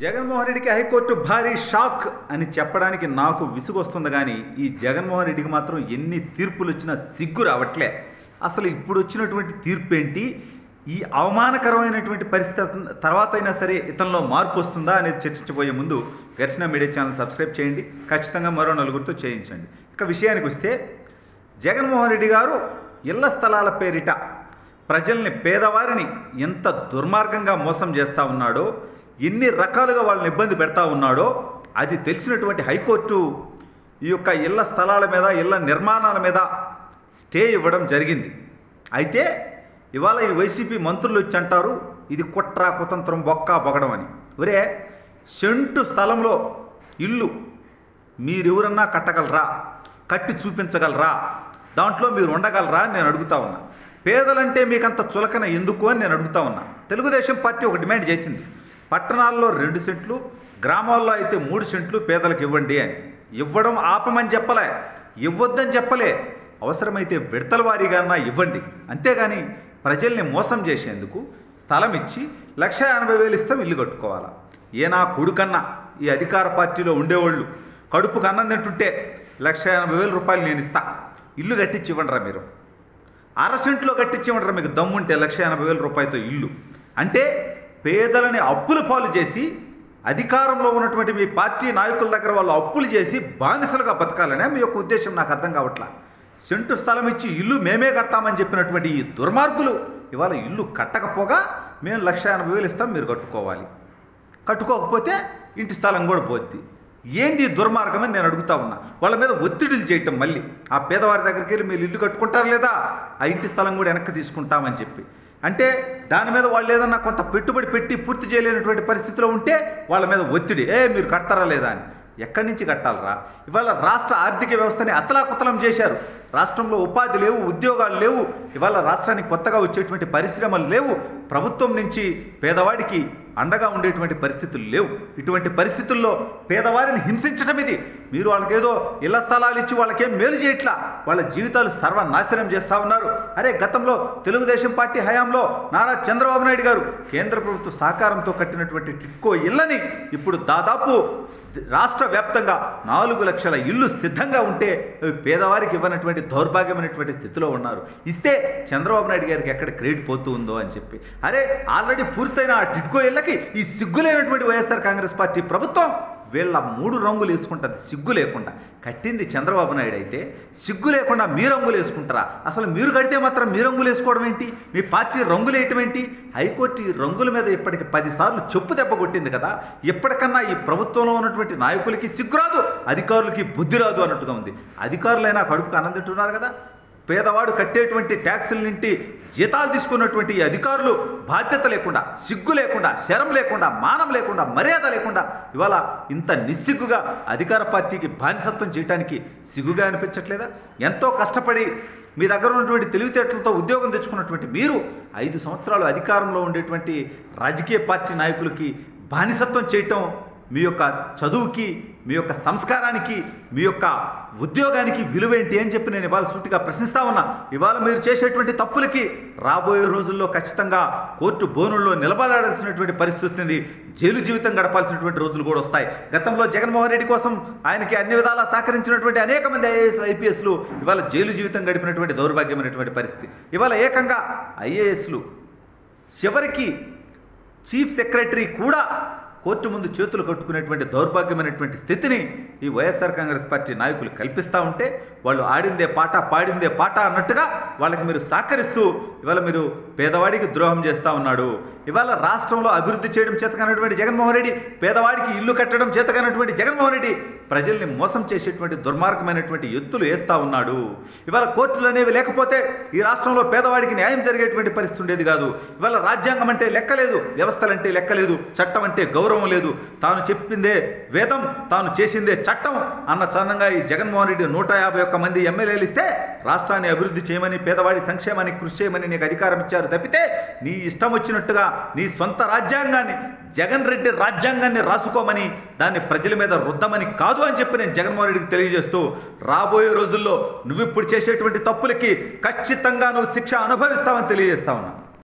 జగన్మోహన్ రెడ్డికి హైకోర్టు భారీ షాక్ అని చెప్పడానికి నాకు విసుగు వస్తుంది కానీ ఈ జగన్మోహన్ రెడ్డికి మాత్రం ఎన్ని తీర్పులు వచ్చినా సిగ్గు రావట్లే అసలు ఇప్పుడు వచ్చినటువంటి తీర్పు ఏంటి ఈ అవమానకరమైనటువంటి పరిస్థితి తర్వాత అయినా సరే ఇతనిలో మార్పు వస్తుందా అనేది చర్చించబోయే ముందు ఘర్షణ మీడియా ఛానల్ సబ్స్క్రైబ్ చేయండి ఖచ్చితంగా మరో నలుగురితో చేయించండి ఇక విషయానికి వస్తే జగన్మోహన్ రెడ్డి గారు ఇళ్ల స్థలాల పేరిట ప్రజల్ని పేదవారిని ఎంత దుర్మార్గంగా మోసం చేస్తూ ఉన్నాడో ఎన్ని రకాలుగా వాళ్ళని ఇబ్బంది పెడతా ఉన్నాడో అది తెలిసినటువంటి హైకోర్టు ఈ యొక్క ఇళ్ల స్థలాల మీద ఇళ్ల నిర్మాణాల మీద స్టే ఇవ్వడం జరిగింది అయితే ఇవాళ ఈ వైసీపీ మంత్రులు వచ్చి అంటారు ఇది కుట్ర కుతంత్రం బొక్క బొగడం అని ఒరే సెంటు స్థలంలో ఇల్లు మీరెవరన్నా కట్టగలరా కట్టి చూపించగలరా దాంట్లో మీరు ఉండగలరా అని నేను అడుగుతా ఉన్నా పేదలంటే మీకంత చులకన ఎందుకు అని నేను అడుగుతా ఉన్నా తెలుగుదేశం పార్టీ ఒక డిమాండ్ చేసింది పట్టణాల్లో రెండు సెంట్లు గ్రామాల్లో అయితే మూడు సెంట్లు పేదలకు ఇవ్వండి అని ఇవ్వడం ఆపమని చెప్పలే ఇవ్వద్దని చెప్పలే అవసరమైతే విడతల వారీగానా ఇవ్వండి అంతేగాని ప్రజల్ని మోసం చేసేందుకు స్థలం ఇచ్చి లక్ష ఎనభై వేలు ఇస్తాం ఇల్లు కట్టుకోవాలా ఏ నా కొడుకన్నా ఈ అధికార పార్టీలో ఉండేవాళ్ళు కడుపుకు అన్నం తింటుంటే లక్ష ఎనభై వేల రూపాయలు నేను ఇస్తా ఇల్లు కట్టించి ఇవ్వండిరా మీరు అరసెంట్లో కట్టించి ఇవ్వండిరా మీకు దమ్ముంటే లక్ష ఎనభై వేల రూపాయలతో ఇల్లు అంటే పేదలని అప్పుల పాలు చేసి అధికారంలో ఉన్నటువంటి మీ పార్టీ నాయకుల దగ్గర వాళ్ళు అప్పులు చేసి బానిసలుగా బతకాలనే మీ యొక్క ఉద్దేశం నాకు అర్థం కావట్లా సెంటు స్థలం ఇచ్చి ఇల్లు మేమే కడతామని చెప్పినటువంటి ఈ దుర్మార్గులు ఇవాళ ఇల్లు కట్టకపోగా మేము లక్ష ఎనభై వేలు ఇస్తాం మీరు కట్టుకోవాలి కట్టుకోకపోతే ఇంటి స్థలం కూడా పోద్ది ఏంది ఈ దుర్మార్గం అని నేను అడుగుతా ఉన్నా వాళ్ళ మీద ఒత్తిడిలు చేయటం మళ్ళీ ఆ పేదవారి దగ్గరికి వెళ్ళి మీరు ఇల్లు కట్టుకుంటారు లేదా ఆ ఇంటి స్థలం కూడా వెనక్కి తీసుకుంటామని చెప్పి అంటే దాని మీద వాళ్ళు ఏదన్నా కొంత పెట్టుబడి పెట్టి పూర్తి చేయలేనటువంటి పరిస్థితిలో ఉంటే వాళ్ళ మీద ఒత్తిడి ఏ మీరు కడతారా లేదా అని ఎక్కడి నుంచి కట్టాలరా ఇవాళ రాష్ట్ర ఆర్థిక వ్యవస్థని అతలాకుతలం చేశారు రాష్ట్రంలో ఉపాధి లేవు ఉద్యోగాలు లేవు ఇవాళ రాష్ట్రానికి కొత్తగా వచ్చేటువంటి పరిశ్రమలు లేవు ప్రభుత్వం నుంచి పేదవాడికి అండగా ఉండేటువంటి పరిస్థితులు లేవు ఇటువంటి పరిస్థితుల్లో పేదవారిని హింసించడం ఇది మీరు వాళ్ళకేదో ఇళ్ల స్థలాలు ఇచ్చి వాళ్ళకేం మేలు చేయట్లా వాళ్ళ జీవితాలు సర్వనాశనం చేస్తూ ఉన్నారు అరే గతంలో తెలుగుదేశం పార్టీ హయాంలో నారా చంద్రబాబు నాయుడు గారు కేంద్ర ప్రభుత్వ సహకారంతో కట్టినటువంటి టిక్కో ఇళ్ళని ఇప్పుడు దాదాపు రాష్ట్ర వ్యాప్తంగా నాలుగు లక్షల ఇల్లు సిద్ధంగా ఉంటే అవి పేదవారికి ఇవ్వనటువంటి దౌర్భాగ్యమైనటువంటి స్థితిలో ఉన్నారు ఇస్తే చంద్రబాబు నాయుడు గారికి ఎక్కడ క్రెడిట్ పోతూ ఉందో అని చెప్పి అరే ఆల్రెడీ పూర్తయిన ఆ టిడ్కో ఇళ్ళకి ఈ సిగ్గులేనటువంటి వైఎస్ఆర్ కాంగ్రెస్ పార్టీ ప్రభుత్వం వీళ్ళ మూడు రంగులు వేసుకుంటుంది సిగ్గు లేకుండా కట్టింది చంద్రబాబు నాయుడు అయితే సిగ్గు లేకుండా మీ రంగులు వేసుకుంటారా అసలు మీరు కడితే మాత్రం మీ రంగులు వేసుకోవడం ఏంటి మీ పార్టీ రంగులు వేయటం ఏంటి హైకోర్టు ఈ రంగుల మీద ఇప్పటికి పదిసార్లు చెప్పు దెబ్బ కొట్టింది కదా ఎప్పటికన్నా ఈ ప్రభుత్వంలో ఉన్నటువంటి నాయకులకి సిగ్గు రాదు అధికారులకి బుద్ధి రాదు అన్నట్టుగా ఉంది అధికారులైనా కడుపుకు ఆనంద తింటున్నారు కదా పేదవాడు కట్టేటువంటి ట్యాక్సుల నుండి జీతాలు తీసుకున్నటువంటి ఈ అధికారులు బాధ్యత లేకుండా సిగ్గు లేకుండా శరం లేకుండా మానం లేకుండా మర్యాద లేకుండా ఇవాళ ఇంత నిస్సిగ్గుగా అధికార పార్టీకి బానిసత్వం చేయడానికి సిగ్గుగా అనిపించట్లేదా ఎంతో కష్టపడి మీ దగ్గర ఉన్నటువంటి తెలివితేటలతో ఉద్యోగం తెచ్చుకున్నటువంటి మీరు ఐదు సంవత్సరాలు అధికారంలో ఉండేటువంటి రాజకీయ పార్టీ నాయకులకి బానిసత్వం చేయటం మీ యొక్క చదువుకి మీ యొక్క సంస్కారానికి మీ యొక్క ఉద్యోగానికి విలువేంటి అని చెప్పి నేను ఇవాళ సూటిగా ప్రశ్నిస్తా ఉన్నా ఇవాళ మీరు చేసేటువంటి తప్పులకి రాబోయే రోజుల్లో ఖచ్చితంగా కోర్టు బోనుల్లో నిలబడాల్సినటువంటి పరిస్థితి ఉంది జైలు జీవితం గడపాల్సినటువంటి రోజులు కూడా వస్తాయి గతంలో జగన్మోహన్ రెడ్డి కోసం ఆయనకి అన్ని విధాలా సహకరించినటువంటి అనేక మంది ఐఏఎస్ ఐపీఎస్లు ఇవాళ జైలు జీవితం గడిపినటువంటి దౌర్భాగ్యమైనటువంటి పరిస్థితి ఇవాళ ఏకంగా ఐఏఎస్లు చివరికి చీఫ్ సెక్రటరీ కూడా కోర్టు ముందు చేతులు కట్టుకునేటువంటి దౌర్భాగ్యమైనటువంటి స్థితిని ఈ వైఎస్ఆర్ కాంగ్రెస్ పార్టీ నాయకులు కల్పిస్తూ ఉంటే వాళ్ళు ఆడిందే పాట పాడిందే పాట అన్నట్టుగా వాళ్ళకి మీరు సహకరిస్తూ ఇవాళ మీరు పేదవాడికి ద్రోహం చేస్తూ ఉన్నాడు ఇవాళ రాష్ట్రంలో అభివృద్ధి చేయడం చేతకానటువంటి జగన్మోహన్ రెడ్డి పేదవాడికి ఇల్లు కట్టడం చేతకానటువంటి జగన్మోహన్ రెడ్డి ప్రజల్ని మోసం చేసేటువంటి దుర్మార్గమైనటువంటి ఎత్తులు వేస్తూ ఉన్నాడు ఇవాళ కోర్టులు అనేవి లేకపోతే ఈ రాష్ట్రంలో పేదవాడికి న్యాయం జరిగేటువంటి పరిస్థితి ఉండేది కాదు ఇవాళ రాజ్యాంగం అంటే లెక్కలేదు వ్యవస్థలంటే లెక్కలేదు చట్టం అంటే గౌరవం లేదు తాను చెప్పిందే వేదం తాను చేసిందే చట్టం అన్న చందంగా ఈ జగన్మోహన్ రెడ్డి నూట యాభై ఒక్క మంది ఎమ్మెల్యేలు ఇస్తే రాష్ట్రాన్ని అభివృద్ధి చేయమని పేదవాడి సంక్షేమానికి కృషి చేయమని నీకు అధికారం ఇచ్చారు తప్పితే నీ ఇష్టం వచ్చినట్టుగా నీ సొంత రాజ్యాంగాన్ని జగన్ రెడ్డి రాజ్యాంగాన్ని రాసుకోమని దాన్ని ప్రజల మీద రుద్దమని కాదు అని చెప్పి నేను జగన్మోహన్ రెడ్డికి తెలియజేస్తూ రాబోయే రోజుల్లో నువ్వు ఇప్పుడు చేసేటువంటి తప్పులకి ఖచ్చితంగా నువ్వు శిక్ష అనుభవిస్తావని తెలియజేస్తా ఉన్నా